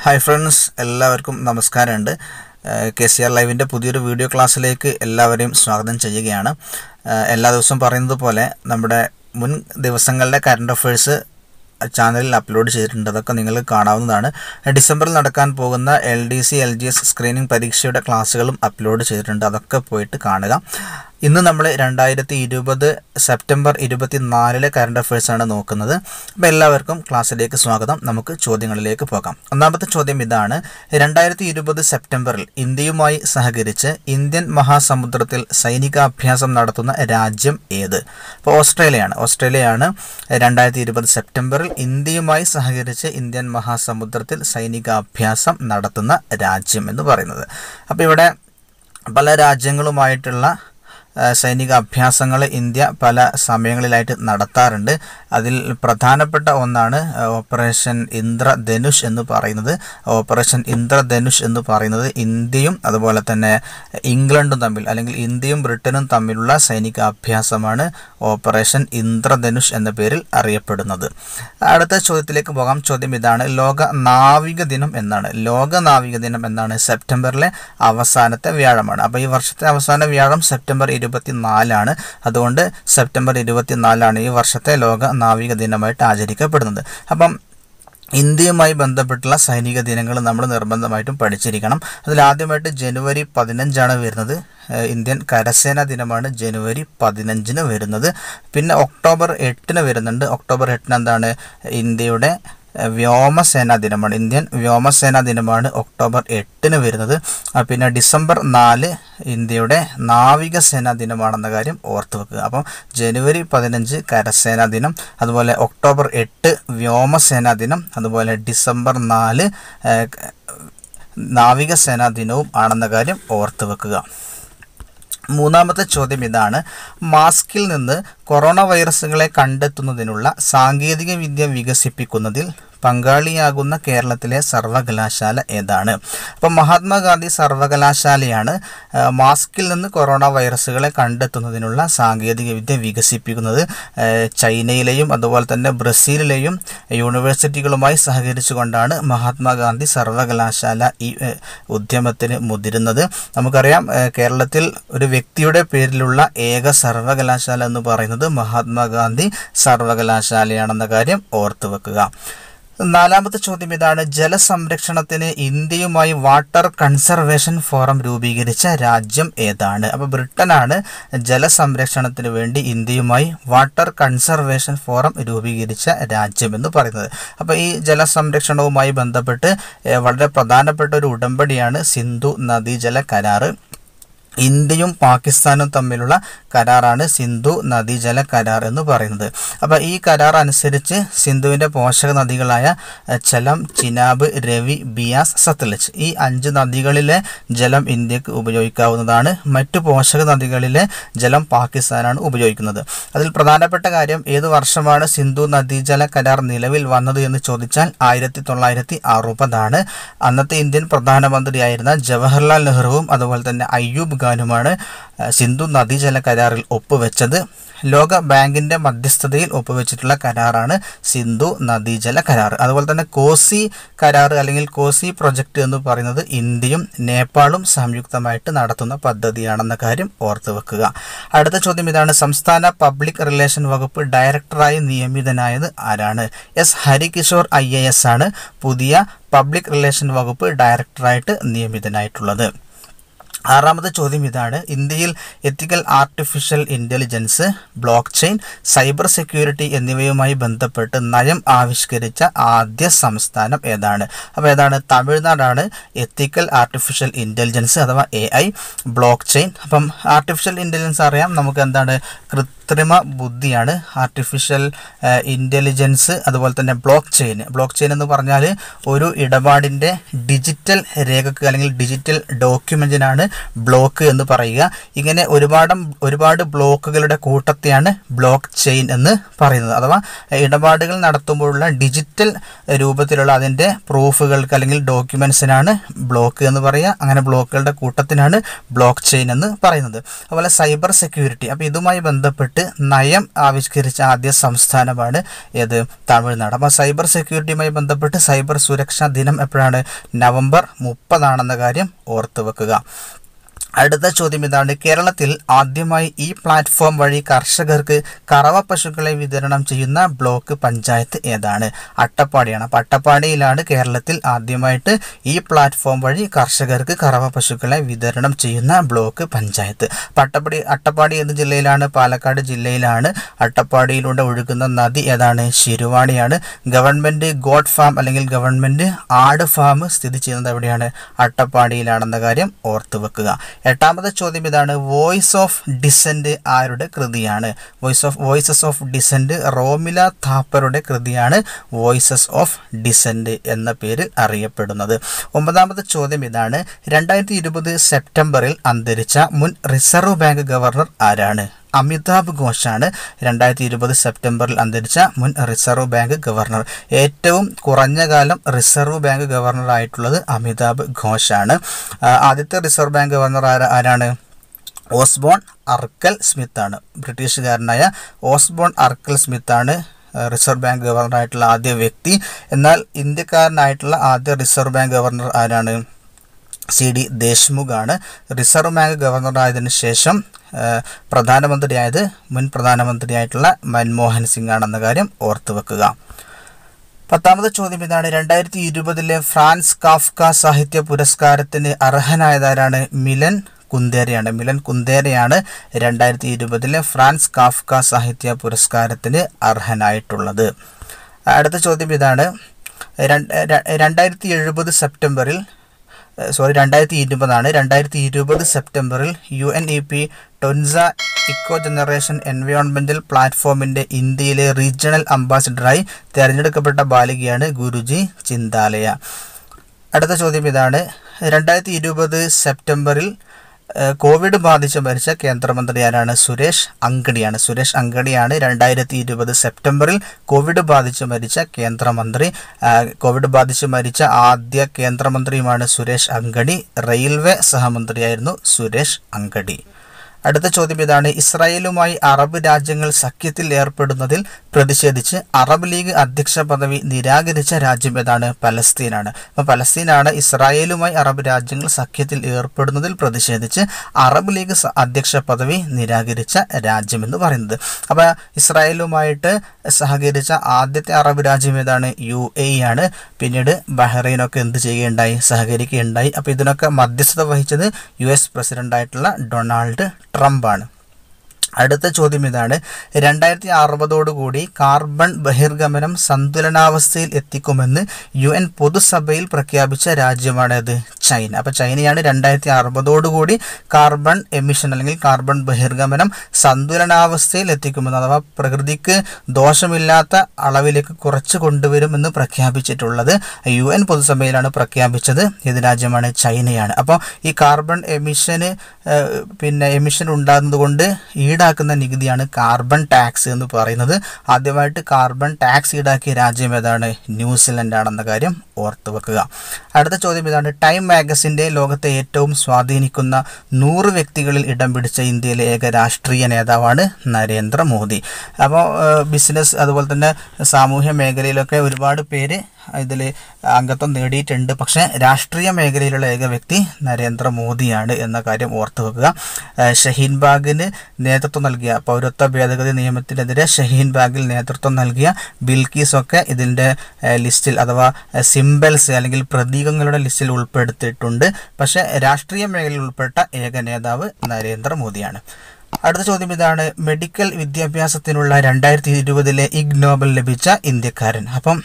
hi friends എല്ലാവർക്കും നമസ്കാരമുണ്ട് K C R ലൈവിൻ്റെ പുതിയൊരു വീഡിയോ ക്ലാസ്സിലേക്ക് എല്ലാവരെയും സ്വാഗതം ചെയ്യുകയാണ് ഏഹ് എല്ലാ ദിവസവും പറയുന്നത് പോലെ നമ്മുടെ മുൻ ദിവസങ്ങളിലെ കറണ്ട് അഫയേഴ്സ് ചാനലിൽ അപ്ലോഡ് ചെയ്തിട്ടുണ്ട് അതൊക്കെ നിങ്ങൾക്ക് കാണാവുന്നതാണ് ഡിസംബറിൽ നടക്കാൻ പോകുന്ന L D C L G S screening പരീക്ഷയുടെ ക്ലാസ്സുകളും അപ്ലോഡ് ചെയ്തിട്ടുണ്ട് അതൊക്കെ പോയിട്ട് കാണുക ഇന്ന് നമ്മൾ രണ്ടായിരത്തി ഇരുപത് സെപ്റ്റംബർ ഇരുപത്തി നാലിലെ കറണ്ട് അഫയേഴ്സ് ആണ് നോക്കുന്നത് അപ്പോൾ എല്ലാവർക്കും ക്ലാസ്സിലേക്ക് സ്വാഗതം നമുക്ക് ചോദ്യങ്ങളിലേക്ക് പോകാം ഒന്നാമത്തെ ചോദ്യം ഇതാണ് രണ്ടായിരത്തി ഇരുപത് സെപ്റ്റംബറിൽ ഇന്ത്യയുമായി സഹകരിച്ച് ഇന്ത്യൻ മഹാസമുദ്രത്തിൽ സൈനികാഭ്യാസം നടത്തുന്ന രാജ്യം ഏത് അപ്പോൾ ഓസ്ട്രേലിയയാണ് ഓസ്ട്രേലിയയാണ് രണ്ടായിരത്തി ഇരുപത് സെപ്റ്റംബറിൽ ഇന്ത്യയുമായി സഹകരിച്ച് ഇന്ത്യൻ മഹാസമുദ്രത്തിൽ സൈനികാഭ്യാസം നടത്തുന്ന രാജ്യം എന്ന് പറയുന്നത് അപ്പോൾ ഇവിടെ പല രാജ്യങ്ങളുമായിട്ടുള്ള ആ, സൈനിക അഭ്യാസങ്ങൾ ഇന്ത്യ പല സമയങ്ങളിലായിട്ട് നടത്താറുണ്ട് അതിൽ പ്രധാനപ്പെട്ട ഒന്നാണ് ആ, ഓപ്പറേഷൻ ഇന്ദ്രധനുഷ് എന്ന് പറയുന്നത് ഓപ്പറേഷൻ ഇന്ദ്രധനുഷ് എന്ന് പറയുന്നത് ഇന്ത്യയും അതുപോലെ തന്നെ ഇംഗ്ലണ്ടും തമ്മിൽ അല്ലെങ്കിൽ ഇന്ത്യയും ബ്രിട്ടനും തമ്മിലുള്ള സൈനിക അഭ്യാസമാണ് ഓപ്പറേഷൻ ഇന്ദ്രധനുഷ് എന്ന പേരിൽ അറിയപ്പെടുന്നത് അടുത്ത ചോദ്യത്തിലേക്ക് പോകാം ചോദ്യം ഇതാണ് ലോക നാവിക ദിനം എന്നാണ് ലോക നാവിക ദിനം എന്നാണ് സെപ്റ്റംബറിലെ അവസാനത്തെ വ്യാഴമാണ് അപ്പോൾ ഈ വർഷത്തെ അവസാന വ്യാഴം സെപ്റ്റംബർ ഇരുപത്തി നാലാണ് അതുകൊണ്ട് സെപ്റ്റംബർ ഇരുപത്തിനാലാണ് ഈ വർഷത്തെ ലോക നാവിക ദിനമായിട്ട് ആചരിക്കപ്പെടുന്നത് അപ്പം ഇന്ത്യയുമായി ബന്ധപ്പെട്ടുള്ള സൈനിക ദിനങ്ങൾ നമ്മൾ നിർബന്ധമായിട്ടും പഠിച്ചിരിക്കണം അതിൽ ആദ്യമായിട്ട് ജനുവരി പതിനഞ്ചാണ് വരുന്നത് ഏഹ് ഇന്ത്യൻ കരസേനാ ദിനമാണ് ജനുവരി പതിനഞ്ചിന് വരുന്നത് പിന്നെ ഒക്ടോബർ എട്ടിന് വരുന്നുണ്ട് ഒക്ടോബർ എട്ടിന് എന്താണ് ഇന്ത്യയുടെ ഏഹ് വ്യോമസേനാ ദിനമാണ് ഇന്ത്യൻ വ്യോമസേനാ ദിനമാണ് ഒക്ടോബർ എട്ടിന് വരുന്നത് ആ, പിന്നെ ഡിസംബർ നാല് ഇന്ത്യയുടെ നാവികസേനാ ദിനമാണെന്ന കാര്യം ഓർത്തു വെക്കുക അപ്പം ജനുവരി പതിനഞ്ച് കരസേനാ ദിനം അതുപോലെ ഒക്ടോബർ എട്ട് വ്യോമസേനാ ദിനം അതുപോലെ ഡിസംബർ നാല് ഏഹ്, നാവികസേനാ ദിനവും ആണെന്ന കാര്യം ഓർത്തു വെക്കുക മൂന്നാമത്തെ ചോദ്യം ഇതാണ് മാസ്കിൽ നിന്ന് കൊറോണ വൈറസുകളെ കണ്ടെത്തുന്നതിനുള്ള സാങ്കേതിക വിദ്യ വികസിപ്പിക്കുന്നതിൽ പങ്കാളിയാകുന്ന കേരളത്തിലെ സർവകലാശാല ഏതാണ് അപ്പം മഹാത്മാഗാന്ധി സർവകലാശാലയാണ് ആ, മാസ്കിൽ നിന്ന് കൊറോണ വൈറസുകളെ കണ്ടെത്തുന്നതിനുള്ള സാങ്കേതിക വിദ്യ വികസിപ്പിക്കുന്നത് ആ, ചൈനയിലെയും അതുപോലെ തന്നെ ബ്രസീലിലെയും യൂണിവേഴ്സിറ്റികളുമായി സഹകരിച്ചുകൊണ്ടാണ് മഹാത്മാഗാന്ധി സർവകലാശാല ഈ ഏ, ഉദ്യമത്തിന് മുതിരുന്നത് നമുക്കറിയാം ഏ, കേരളത്തിൽ ഒരു വ്യക്തിയുടെ പേരിലുള്ള ഏക സർവകലാശാല എന്ന് പറയുന്നത് മഹാത്മാഗാന്ധി സർവകലാശാലയാണെന്ന കാര്യം ഓർത്തു വെക്കുക നാലാമത്തെ ചോദ്യം ഇതാണ് ജലസംരക്ഷണത്തിന് ഇന്ത്യയുമായി വാട്ടർ കൺസർവേഷൻ ഫോറം രൂപീകരിച്ച രാജ്യം ഏതാണ് അപ്പോൾ ബ്രിട്ടനാണ് ജലസംരക്ഷണത്തിന് വേണ്ടി ഇന്ത്യയുമായി വാട്ടർ കൺസർവേഷൻ ഫോറം രൂപീകരിച്ച രാജ്യം എന്ന് പറയുന്നത് അപ്പോൾ ഈ ജലസംരക്ഷണവുമായി ബന്ധപ്പെട്ട് ഏഹ്, വളരെ പ്രധാനപ്പെട്ട ഒരു ഉടമ്പടിയാണ് സിന്ധു നദീജല കരാറ് ഇന്ത്യയും പാകിസ്ഥാനും തമ്മിലുള്ള കരാറാണ് സിന്ധു നദീജല കരാർ എന്ന് പറയുന്നത് അപ്പോൾ ഈ കരാർ അനുസരിച്ച് സിന്ധുവിൻ്റെ പോഷക നദികളായ അഹ്, ചലം ചിനാബ് രവി ബിയാസ് സത്ലജ് ഈ അഞ്ച് നദികളിലെ ജലം ഇന്ത്യക്ക് ഉപയോഗിക്കാവുന്നതാണ് മറ്റു പോഷക നദികളിലെ ജലം പാകിസ്ഥാനാണ് ഉപയോഗിക്കുന്നത് അതിൽ പ്രധാനപ്പെട്ട കാര്യം ഏത് വർഷമാണ് സിന്ധു നദീജല കരാർ നിലവിൽ വന്നത് എന്ന് ചോദിച്ചാൽ ആയിരത്തി തൊള്ളായിരത്തി അറുപതാണ് അന്നത്തെ ഇന്ത്യൻ പ്രധാനമന്ത്രിയായിരുന്ന ജവഹർലാൽ നെഹ്റുവും അതുപോലെ തന്നെ അയ്യൂബ് ഖാനുമാണ് ആ, സിന്ധു നദീജല കരാറിൽ ഒപ്പുവെച്ചത് ലോക ബാങ്കിന്റെ മധ്യസ്ഥതയിൽ ഒപ്പുവെച്ചിട്ടുള്ള കരാറാണ് സിന്ധു നദീജല കരാർ അതുപോലെ തന്നെ കോസി കരാർ അല്ലെങ്കിൽ കോസി പ്രൊജക്ട് എന്ന് പറയുന്നത് ഇന്ത്യയും നേപ്പാളും സംയുക്തമായിട്ട് നടത്തുന്ന പദ്ധതിയാണെന്ന കാര്യം ഓർത്തു വെക്കുക അടുത്ത ചോദ്യം ഇതാണ് സംസ്ഥാന പബ്ലിക് റിലേഷൻ വകുപ്പ് ഡയറക്ടറായി നിയമിതനായത് ആരാണ് S Harikishore I A S ആണ് പുതിയ പബ്ലിക് റിലേഷൻ വകുപ്പ് ഡയറക്ടറായിട്ട് നിയമിതനായിട്ടുള്ളത് ആറാമത്തെ ചോദ്യം ഇതാണ് ഇന്ത്യയിൽ ethical artificial intelligence block chain cyber security എന്നിവയുമായി ബന്ധപ്പെട്ട് നയം ആവിഷ്കരിച്ച ആദ്യ സംസ്ഥാനം ഏതാണ് അപ്പോൾ ഏതാണ് തമിഴ്നാടാണ് എത്തിക്കൽ ആർട്ടിഫിഷ്യൽ ഇൻ്റലിജൻസ് അഥവാ എ ഐ ബ്ലോക്ക് ചെയിൻ അപ്പം ആർട്ടിഫിഷ്യൽ ഇൻ്റലിജൻസ് അറിയാം നമുക്ക് എന്താണ് കൃത്രിമ ബുദ്ധിയാണ് ആർട്ടിഫിഷ്യൽ ഇൻ്റലിജൻസ് അതുപോലെ തന്നെ ബ്ലോക്ക് ചെയിൻ ബ്ലോക്ക് ചെയിൻ എന്ന് പറഞ്ഞാൽ ഒരു ഇടപാടിൻ്റെ ഡിജിറ്റൽ രേഖക്ക് അല്ലെങ്കിൽ ഡിജിറ്റൽ ഡോക്യുമെൻറ്റിനാണ് ബ്ലോക്ക് എന്ന് പറയുക ഇങ്ങനെ ഒരുപാട് ഒരുപാട് ബ്ലോക്കുകളുടെ കൂട്ടത്തെയാണ് ബ്ലോക്ക് ചെയിൻ എന്ന് പറയുന്നത് അഥവാ ഇടപാടുകൾ നടത്തുമ്പോഴുള്ള ഡിജിറ്റൽ രൂപത്തിലുള്ള അതിൻ്റെ പ്രൂഫുകൾക്ക് അല്ലെങ്കിൽ ഡോക്യുമെൻസിനാണ് ബ്ലോക്ക് എന്ന് പറയുക അങ്ങനെ ബ്ലോക്കുകളുടെ കൂട്ടത്തിനാണ് ബ്ലോക്ക് ചെയിൻ എന്ന് പറയുന്നത് അതുപോലെ സൈബർ സെക്യൂരിറ്റി അപ്പോൾ ഇതുമായി ബന്ധപ്പെട്ട് ബന്ധപ്പെട്ട് നയം ആവിഷ്കരിച്ച ആദ്യ സംസ്ഥാനമാണ് ഏത് തമിഴ്നാട് അപ്പോൾ സൈബർ സെക്യൂരിറ്റിയുമായി ബന്ധപ്പെട്ട് സൈബർ സുരക്ഷാ ദിനം എപ്പോഴാണ് നവംബർ മുപ്പതാണെന്ന കാര്യം ഓർത്തു വെക്കുക അടുത്ത ചോദ്യം ഇതാണ് കേരളത്തിൽ ആദ്യമായി ഈ പ്ലാറ്റ്ഫോം വഴി കർഷകർക്ക് കറവ പശുക്കളെ വിതരണം ചെയ്യുന്ന ബ്ലോക്ക് പഞ്ചായത്ത് ഏതാണ് അട്ടപ്പാടിയാണ് അപ്പോൾ അട്ടപ്പാടിയിലാണ് കേരളത്തിൽ ആദ്യമായിട്ട് ഈ പ്ലാറ്റ്ഫോം വഴി കർഷകർക്ക് കറവ പശുക്കളെ വിതരണം ചെയ്യുന്ന ബ്ലോക്ക് പഞ്ചായത്ത് അപ്പോൾ അട്ടപ്പാടി അട്ടപ്പാടി ഏത് ജില്ലയിലാണ് പാലക്കാട് ജില്ലയിലാണ് അട്ടപ്പാടിയിലൂടെ ഒഴുകുന്ന നദി ഏതാണ് ശിരുവാണിയാണ് ഗവൺമെൻറ് ഗോഡ് ഫാം അല്ലെങ്കിൽ ഗവൺമെൻറ് ആട് ഫാം സ്ഥിതി ചെയ്യുന്നത് എവിടെയാണ് അട്ടപ്പാടിയിലാണെന്ന കാര്യം ഓർത്തു വെക്കുക എട്ടാമത്തെ ചോദ്യം ഇതാണ് വോയിസ് ഓഫ് ഡിസെൻറ്റ് ആരുടെ കൃതിയാണ് voice of voices of dissent Romila താപ്പറുടെ കൃതിയാണ് വോയിസസ് ഓഫ് ഡിസെൻറ്റ് എന്ന പേരിൽ അറിയപ്പെടുന്നത് ഒമ്പതാമത്തെ ചോദ്യം ഇതാണ് രണ്ടായിരത്തി ഇരുപത് സെപ്റ്റംബറിൽ അന്തരിച്ച മുൻ റിസർവ് ബാങ്ക് ഗവർണർ ആരാണ് അമിതാഭ് ഘോഷാണ് രണ്ടായിരത്തി ഇരുപത് സെപ്റ്റംബറിൽ അന്തരിച്ച മുൻ റിസർവ് ബാങ്ക് ഗവർണർ ഏറ്റവും കുറഞ്ഞ കാലം റിസർവ് ബാങ്ക് ഗവർണർ ആയിട്ടുള്ളത് അമിതാഭ് ഘോഷാണ് ആ, ആദ്യത്തെ റിസർവ് ബാങ്ക് ഗവർണർ ആരാ ആരാണ് ഓസ്ബോൺ അർക്കൽ സ്മിത്താണ് ബ്രിട്ടീഷുകാരനായ ഓസ്ബോൺ അർക്കൽ സ്മിത്താണ് ആ, റിസർവ് ബാങ്ക് ഗവർണറായിട്ടുള്ള ആദ്യ വ്യക്തി എന്നാൽ ഇന്ത്യക്കാരനായിട്ടുള്ള ആദ്യ റിസർവ് ബാങ്ക് ഗവർണർ ആരാണ് സി ഡി ദേശ്മുഖാണ് റിസർവ് ബാങ്ക് ഗവർണറായതിനു ശേഷം ആ, പ്രധാനമന്ത്രിയായത് മുൻ പ്രധാനമന്ത്രിയായിട്ടുള്ള മൻമോഹൻ സിംഗ് ആണെന്ന കാര്യം ഓർത്തു വെക്കുക പത്താമത്തെ ചോദ്യം ഇതാണ് രണ്ടായിരത്തി ഇരുപതിലെ ഫ്രാൻസ് കാഫ്ക സാഹിത്യ പുരസ്കാരത്തിന് അർഹനായതാരാണ് മിലൻ കുന്തേരയാണ് മിലൻ കുന്തേരയാണ് രണ്ടായിരത്തി ഇരുപതിലെ ഫ്രാൻസ് കാഫ്ക സാഹിത്യ പുരസ്കാരത്തിന് അർഹനായിട്ടുള്ളത് അടുത്ത ചോദ്യം ഇതാണ് രണ്ട് ര- രണ്ടായിരത്തി എഴുപത് സെപ്റ്റംബറിൽ സോറി രണ്ടായിരത്തി ഇരുപതാണ് രണ്ടായിരത്തി ഇരുപത് സെപ്റ്റംബറിൽ U N E P Tunza eco generation environmental പ്ലാറ്റ്ഫോമിൻ്റെ ഇന്ത്യയിലെ റീജിയണൽ അംബാസിഡറായി തിരഞ്ഞെടുക്കപ്പെട്ട ബാലികയാണ് ഗുരുജി ചിന്താലയ അടുത്ത ചോദ്യം ഇതാണ് രണ്ടായിരത്തി ഇരുപത് സെപ്റ്റംബറിൽ ഏഹ്, കോവിഡ് ബാധിച്ച് മരിച്ച കേന്ദ്രമന്ത്രി ആരാണ് സുരേഷ് അങ്കടിയാണ് സുരേഷ് അങ്കടിയാണ് രണ്ടായിരത്തി ഇരുപത് സെപ്റ്റംബറിൽ കോവിഡ് ബാധിച്ച് മരിച്ച കേന്ദ്രമന്ത്രി ആ, കോവിഡ് ബാധിച്ച് മരിച്ച ആദ്യ കേന്ദ്രമന്ത്രിയുമാണ് സുരേഷ് അങ്കടി റെയിൽവേ സഹമന്ത്രിയായിരുന്നു സുരേഷ് അങ്കടി അടുത്ത ചോദ്യം ഇതാണ് ഇസ്രായേലുമായി അറബ് രാജ്യങ്ങൾ സഖ്യത്തിൽ ഏർപ്പെടുന്നതിൽ പ്രതിഷേധിച്ച് അറബ് ലീഗ് അധ്യക്ഷ പദവി നിരാകരിച്ച രാജ്യം ഏതാണ് പലസ്തീനാണ് അപ്പോൾ പലസ്തീനാണ് ഇസ്രായേലുമായി അറബ് രാജ്യങ്ങൾ സഖ്യത്തിൽ ഏർപ്പെടുന്നതിൽ പ്രതിഷേധിച്ച് അറബ് ലീഗ് സ- അധ്യക്ഷ പദവി നിരാകരിച്ച രാജ്യം എന്ന് പറയുന്നത് അപ്പോൾ ഇസ്രായേലുമായിട്ട് സഹകരിച്ച ആദ്യത്തെ അറബ് രാജ്യം ഏതാണ് യു എ ആണ് പിന്നീട് ബഹ്റൈനൊക്കെ എന്ത് ചെയ്യുകയുണ്ടായി സഹകരിക്കുകയുണ്ടായി അപ്പോൾ ഇതിനൊക്കെ മധ്യസ്ഥത വഹിച്ചത് യു എസ് പ്രസിഡൻ്റായിട്ടുള്ള ഡൊണാൾഡ് ട്രംപാണ് അടുത്ത ചോദ്യം ഇതാണ് രണ്ടായിരത്തി അറുപതോടുകൂടി കാർബൺ ബഹിർഗമനം സന്തുലനാവസ്ഥയിൽ എത്തിക്കുമെന്ന് യു എൻ പൊതുസഭയിൽ പ്രഖ്യാപിച്ച രാജ്യമാണത് ചൈന അപ്പോൾ ചൈനയാണ് രണ്ടായിരത്തി അറുപതോടുകൂടി കാർബൺ എമിഷൻ അല്ലെങ്കിൽ കാർബൺ ബഹിർഗമനം സന്തുലനാവസ്ഥയിൽ എത്തിക്കുമെന്ന് അഥവാ പ്രകൃതിക്ക് ദോഷമില്ലാത്ത അളവിലേക്ക് കുറച്ച് കൊണ്ടുവരുമെന്ന് പ്രഖ്യാപിച്ചിട്ടുള്ളത് യു എൻ പൊതുസഭയിലാണ് പ്രഖ്യാപിച്ചത് ഏത് രാജ്യമാണ് ചൈനയാണ് അപ്പോൾ ഈ കാർബൺ എമിഷന് ഏഹ്, പിന്നെ എമിഷൻ ഉണ്ടാകുന്നത് കൊണ്ട് ഈടാക്കുന്ന നികുതിയാണ് കാർബൺ ടാക്സ് എന്ന് പറയുന്നത് ആദ്യമായിട്ട് കാർബൺ ടാക്സ് ഈടാക്കിയ രാജ്യം ഏതാണ് ന്യൂസിലൻഡ് ആണെന്ന കാര്യം ഓർത്തു വെക്കുക അടുത്ത ചോദ്യം ഇതാണ് ടൈം മാഗസിൻ്റെ ലോകത്തെ ഏറ്റവും സ്വാധീനിക്കുന്ന നൂറ് വ്യക്തികളിൽ ഇടം പിടിച്ച ഇന്ത്യയിലെ ഏക രാഷ്ട്രീയ നേതാവാണ് നരേന്ദ്രമോദി അപ്പോൾ ബിസിനസ് അതുപോലെ തന്നെ സാമൂഹ്യ മേഖലയിലൊക്കെ ഒരുപാട് പേര് ഇതിൽ അംഗത്വം നേടിയിട്ടുണ്ട് പക്ഷേ രാഷ്ട്രീയ മേഖലയിലുള്ള ഏക വ്യക്തി നരേന്ദ്രമോദിയാണ് എന്ന കാര്യം ഓർത്തു വെക്കുക ഏഹ് ഷഹീൻ ബാഗിന് നേതൃത്വം നൽകിയ പൗരത്വ ഭേദഗതി നിയമത്തിനെതിരെ ഷഹീൻ ബാഗിൽ നേതൃത്വം നൽകിയ ബിൽക്കീസൊക്കെ ഇതിൻ്റെ ഏഹ് ലിസ്റ്റിൽ അഥവാ സിംബൽസ് അല്ലെങ്കിൽ പ്രതീകങ്ങളുടെ ലിസ്റ്റിൽ ഉൾപ്പെടുത്തിയിട്ടുണ്ട് പക്ഷേ രാഷ്ട്രീയ മേഖലയിൽ ഉൾപ്പെട്ട ഏക നേതാവ് നരേന്ദ്രമോദിയാണ് അടുത്ത ചോദ്യം ഇതാണ് മെഡിക്കൽ വിദ്യാഭ്യാസത്തിനുള്ള രണ്ടായിരത്തി ഇരുപതിലെ ഇഗ് നോബൽ ലഭിച്ച ഇന്ത്യക്കാരൻ അപ്പം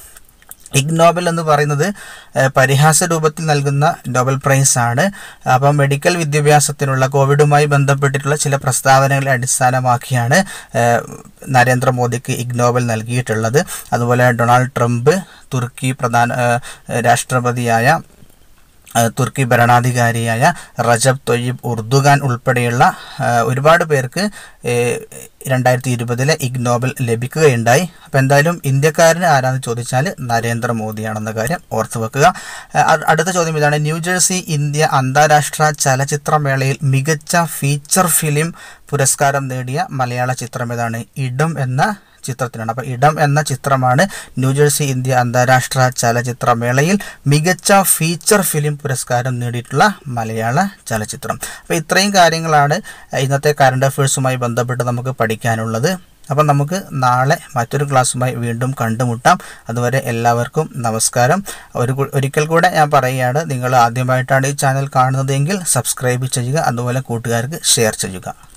ഇഗ് നോബൽ എന്ന് പറയുന്നത് ഏഹ്, പരിഹാസ രൂപത്തിൽ നൽകുന്ന നോബൽ പ്രൈസ് ആണ് അപ്പം മെഡിക്കൽ വിദ്യാഭ്യാസത്തിനുള്ള കോവിഡുമായി ബന്ധപ്പെട്ടിട്ടുള്ള ചില പ്രസ്താവനകളെ അടിസ്ഥാനമാക്കിയാണ് ഏഹ്, നരേന്ദ്രമോദിക്ക് ഇഗ് നോബൽ നൽകിയിട്ടുള്ളത് അതുപോലെ ഡൊണാൾഡ് ട്രംപ് തുർക്കി പ്രധാന ഏഹ്, രാഷ്ട്രപതിയായ ഏഹ് തുർക്കി ഭരണാധികാരിയായ റജബ് തൊയ്യബ് ഉർദുഗാൻ ഉൾപ്പെടെയുള്ള ഏഹ് ഒരുപാട് പേർക്ക് ഏഹ് രണ്ടായിരത്തി ഇരുപതിലെ ഇഗ് നോബൽ ലഭിക്കുകയുണ്ടായി അപ്പോൾ എന്തായാലും ഇന്ത്യക്കാരന് ആരാന്ന് ചോദിച്ചാൽ നരേന്ദ്രമോദിയാണെന്ന കാര്യം ഓർത്തു വെക്കുക ഏഹ് അ- അടുത്ത ചോദ്യം ഇതാണ് ന്യൂജേഴ്സി ഇന്ത്യ അന്താരാഷ്ട്ര ചലച്ചിത്രമേളയിൽ മികച്ച ഫീച്ചർ ഫിലിം പുരസ്കാരം നേടിയ മലയാള ചിത്രം ഏതാണ് ഇടം എന്ന ചിത്രത്തിനാണ് അപ്പോൾ ഇടം എന്ന ചിത്രമാണ് ന്യൂജേഴ്സി ഇന്ത്യ അന്താരാഷ്ട്ര ചലച്ചിത്രമേളയിൽ മികച്ച ഫീച്ചർ ഫിലിം പുരസ്കാരം നേടിയിട്ടുള്ള മലയാള ചലച്ചിത്രം അപ്പോൾ ഇത്രയും കാര്യങ്ങളാണ് ഇന്നത്തെ കറണ്ട് അഫയേഴ്സുമായി ബന്ധപ്പെട്ട് നമുക്ക് പഠിക്കാനുള്ളത് അപ്പം നമുക്ക് നാളെ മറ്റൊരു ക്ലാസ്സുമായി വീണ്ടും കണ്ടുമുട്ടാം അതുവരെ എല്ലാവർക്കും നമസ്കാരം ഒരു കു- ഒരിക്കൽ കൂടെ ഞാൻ പറയുകയാണ് നിങ്ങൾ ആദ്യമായിട്ടാണ് ഈ ചാനൽ കാണുന്നതെങ്കിൽ സബ്സ്ക്രൈബ് ചെയ്യുക അതുപോലെ കൂട്ടുകാർക്ക് ഷെയർ ചെയ്യുക